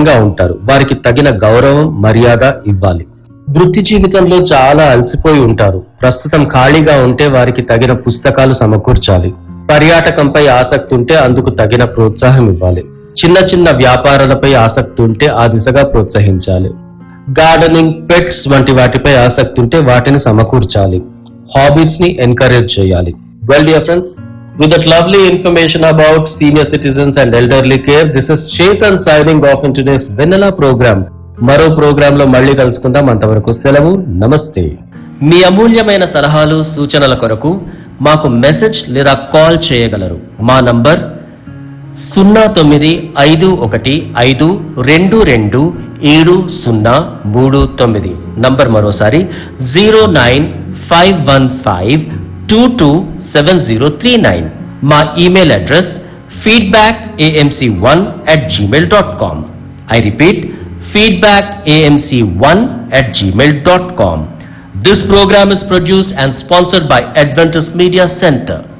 అందంగా ఉంటారు వారికి తగిన గౌరవం మర్యాద ఇవ్వాలి వృత్తి జీవితంలో చాలా అలసిపోయి ఉంటారు ప్రస్తుతం ఖాళీగా ఉంటే వారికి తగిన పుస్తకాలు సమకూర్చాలి పర్యాటకంపై ఆసక్తి ఉంటే అందుకు తగిన ప్రోత్సాహం ఇవ్వాలి చిన్న చిన్న వ్యాపారాలపై ఆసక్తి ఉంటే ఆ దిశగా ప్రోత్సహించాలి గార్డెనింగ్ పెట్స్ వంటి వాటిపై ఆసక్తి ఉంటే వాటిని సమకూర్చాలి హాబీస్ ని ఎంకరేజ్ చేయాలి well dear friends with that lovely information about senior citizens and elderly care this is Chetan signing off in today's Vennela program మరో ప్రోగ్రామ్ లో మళ్ళీ కలుసుకుందాం అంతవరకు సెలవు నమస్తే మీ అమూల్యమైన సలహాలు సూచనల కొరకు మాకు మెసేజ్ లేదా కాల్ చేయగలరు మా నంబర్ సున్నా తొమ్మిది ఐదు ఒకటి ఐదు రెండు రెండు ఏడు సున్నా మూడు తొమ్మిది నంబర్ మరోసారి zero nine five one five two two seven zero three nine మా email address feedback AMC one at Gmail dot com I repeat feedback amc1 at gmail.com. This program is produced and sponsored by Adventist Media Center.